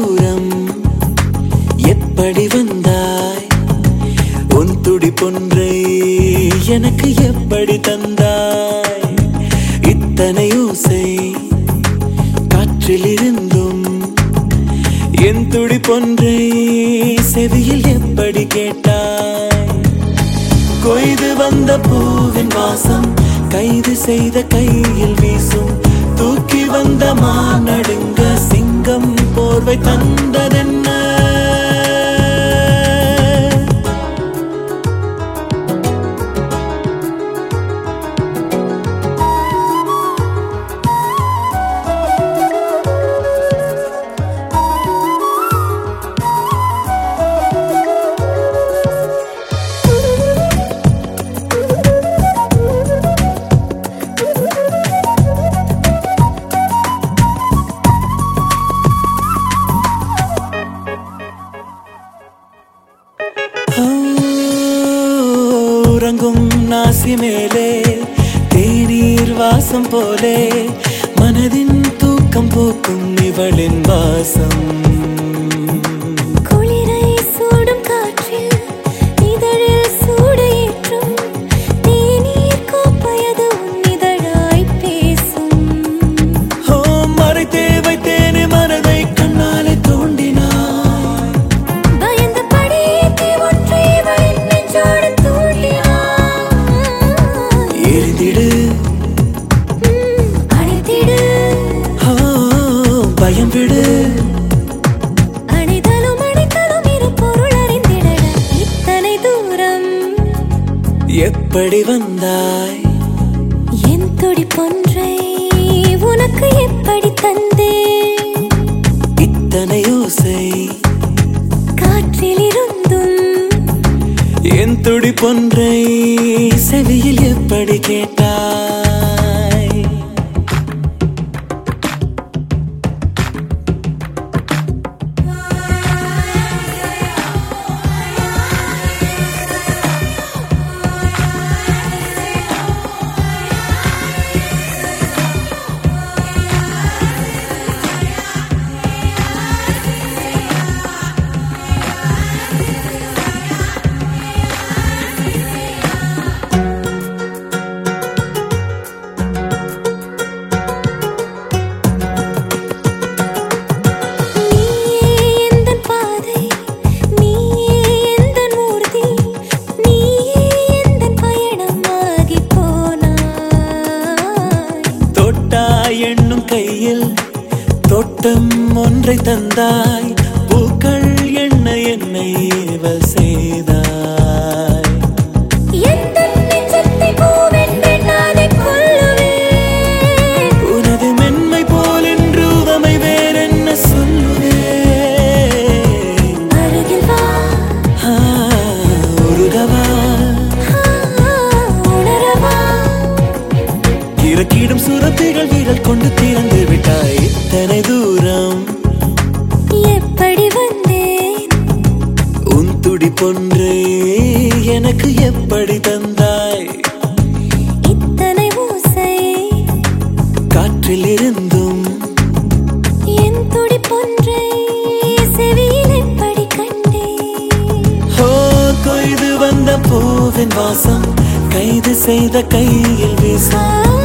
தூரம் எப்படி வந்தாய் உன் துடிப்பொன்றை எனக்கு எப்படி தந்தாய் இத்தனை ஓசை காற்றில் இருந்தும் என் துடிப்பொன்றை செவியில் எப்படி கேட்டாய் கொய்து வந்த பூவின் வாசம் கைது செய்த கையில் வீசும் தூக்கி வந்த மானடுங்க சிங்கம் போர்வை தந்ததென்ன ஆ, உறங்கும் நாசி மேலே தேநீர் வாசம் போலே மனதின் தூக்கம் போக்கும் இவளின் வாசம் குளிரை சூடும் காற்றில் இதழில் சூடேற்றும் தேநீர் கோப்பையது உன் இதழாய் பேசும் ஓ மறைத்தே வைத்தேனே மனதை கண்ணாலே தோண்டினாய் பயந்த படியேற்றி ஒற்றை இவளின் நெஞ்சோடு தூண்டினாய். எரிந்திடு ம், அணைத்திடு ஓ பயம் விடு அணைதலும் அணைத்தலும் இரு பொருள் அறிந்திடட இத்தனை தூரம் எப்படி வந்தாய் என் துடிப்பொன்றை உனக்கு எப்படி தந்தேன் இத்தனை ஓசை காற்றில் இருந்தும் என் துடிப்பொன்றை செவியில் எப்படி கேட்டாய் நீயே எந்தன் பாதை நீயே எந்தன் ஊர்தி நீயே எந்தன் பயணமாகி போனாய் தொட்டாய் என்னும் கையில் தோட்டம் ஒன்றை தந்தாய் பூக்கள் என்ன என்னை ஏவல் செய்தாய் எந்தன் நெஞ்சத்தை பூவென்று நானே கொல்லுவேன் உனது மென்மை போல் என்று உவமை வேறென்ன சொல்லுவேன் அருகில் வா ஆ, உருகவா ஆ, உணரவா இறக்கிடும் சுரப்பிகள் விரல் கொண்டு திறந்து விட்டாய் இத்தனை தூரம் எப்படி வந்தேன் உன் துடிப்பொன்றே எனக்கு எப்படி தந்தாய் இத்தனை ஓசை காற்றில் இருந்தும் என் துடிப்பொன்றை செவியில் எப்படி கண்டேன் ஓ கொய்து வந்த பூவின் வாசம் கைது செய்த கையில் வீசும் ஆ